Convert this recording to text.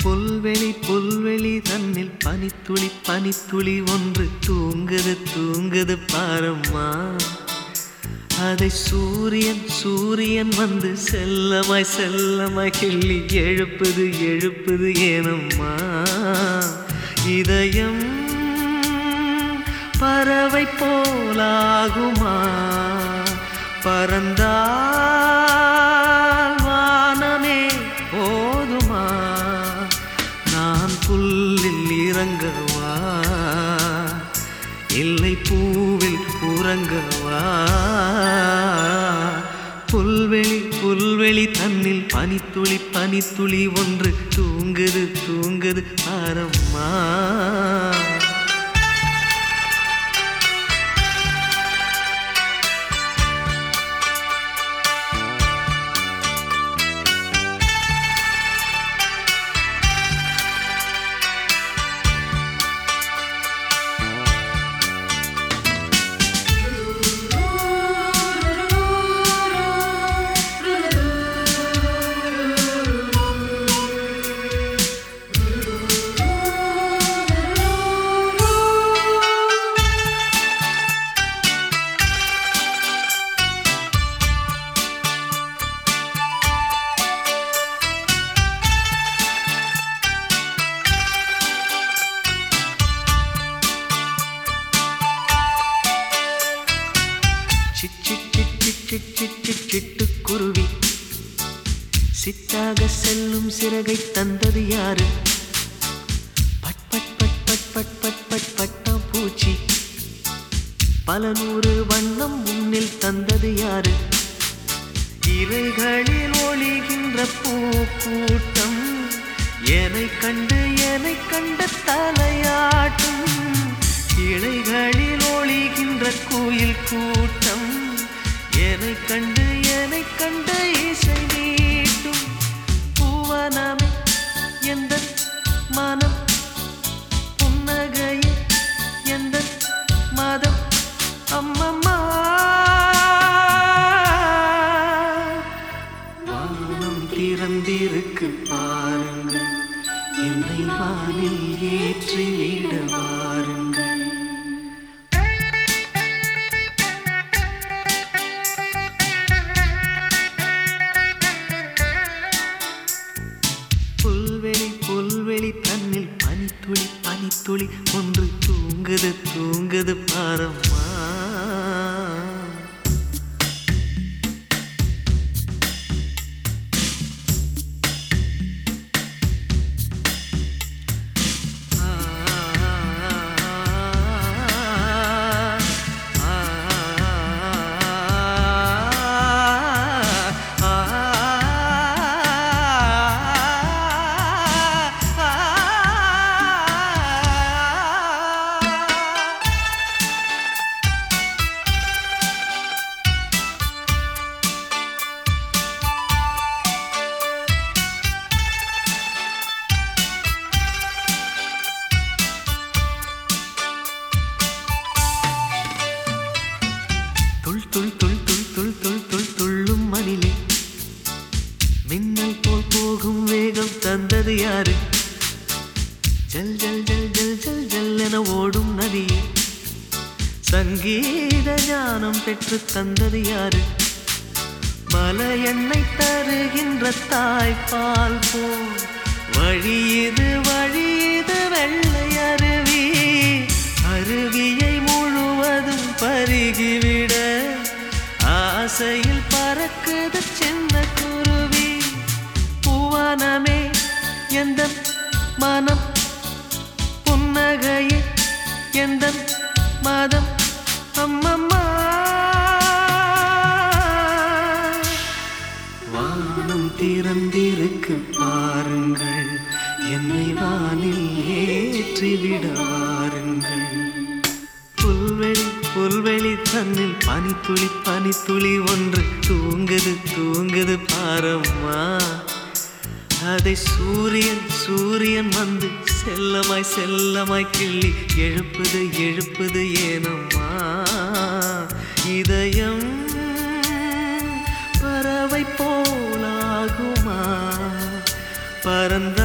புல்வெளி புல்வெளி தன்னில் பனித்துளி பனித்துளி ஒன்று தூங்குது தூங்குது பாரம்மா அதை சூரியன் சூரியன் வந்து செல்லமாய் செல்லமாய் கிள்ளி எழுப்புது எழுப்புது ஏனம்மா இதயம் பறவை போலாகுமா பறந்தால் வானமே போதுமா நான் புல்லில் இறங்கவா இல்லை பூவில் உறங்கவா புல்வெளி புல்வெளி தன்னில் பனித்துளி பனித்துளி ஒன்று தூங்குது தூங்குது ஆரம்மா சிட் சிட் சிட் சிட் சிட் சிட் சிட் சிட்டுக்குருவி சித்தாக செல்லும் சிறகை தந்தது யாரு பட் பட் பட் பட் பட் பட் பட் பட்டாம் பூச்சி பல நூறு வண்ணம் முன்னில் தந்தது யாரு இலைகளில் ஒளிகின்ற பூ கூட்டம் என்னை கண்டு என்னை கண்ட தலையாட்டும் இலைகளில் ஒளிகின்ற குயில் கூட்டம் என்னை கண்டு என்னை கண்ட இசை நீட்டும் பூவனமே எந்த மனம் புன்னகையே எந்த மதம் அம்மம்மா வானம் திறந்திருக்கு பாருங்கள் என்னை வானில் ஏற்றி விட வாருங்கள் புல்வெளி புல்வெளி தன்னில் பனித்துளி பனித்துளி ஒன்று தூங்குது தூங்குது பாரம்மா துள் துள் துள் துள் துள் துள் துள் துள்ளும் மணிலே மின்னல் போல் போகும் வேகம் தந்தது யாரு ஜல் ஜல் ஜல் ஜல் ஜல் ஜல் என ஓடும் நதியே சங்கீத ஞானம் பெற்று தந்தது யாரு மலை எண்ணெய் தருகின்ற தாய்ப்பால் போல் வழி இது வழி இது வெள்ளை அருவி அருவியை முழுவதும் பருகிவிட ஆசையில் பறக்குது சின்ன குருவி பூவனமே எந்த மனம் புன்னகையே எந்த மதம் அம்மம்மா வானம் திறந்திருக்கு பாருங்கள் என்னை வானில் ஏற்றிவிட வாருங்கள் புல்வெளி புல்வெளி தன்னில் பனித்துளி பனித்துளி ஒன்று தூங்குது தூங்குது பாரம்மா அதை சூரியன் சூரியன் வந்து செல்லமாய் செல்லமாய் கிள்ளி எழுப்புது எழுப்புது ஏனம்மா இதயம் பறவை போலாகுமா பறந்த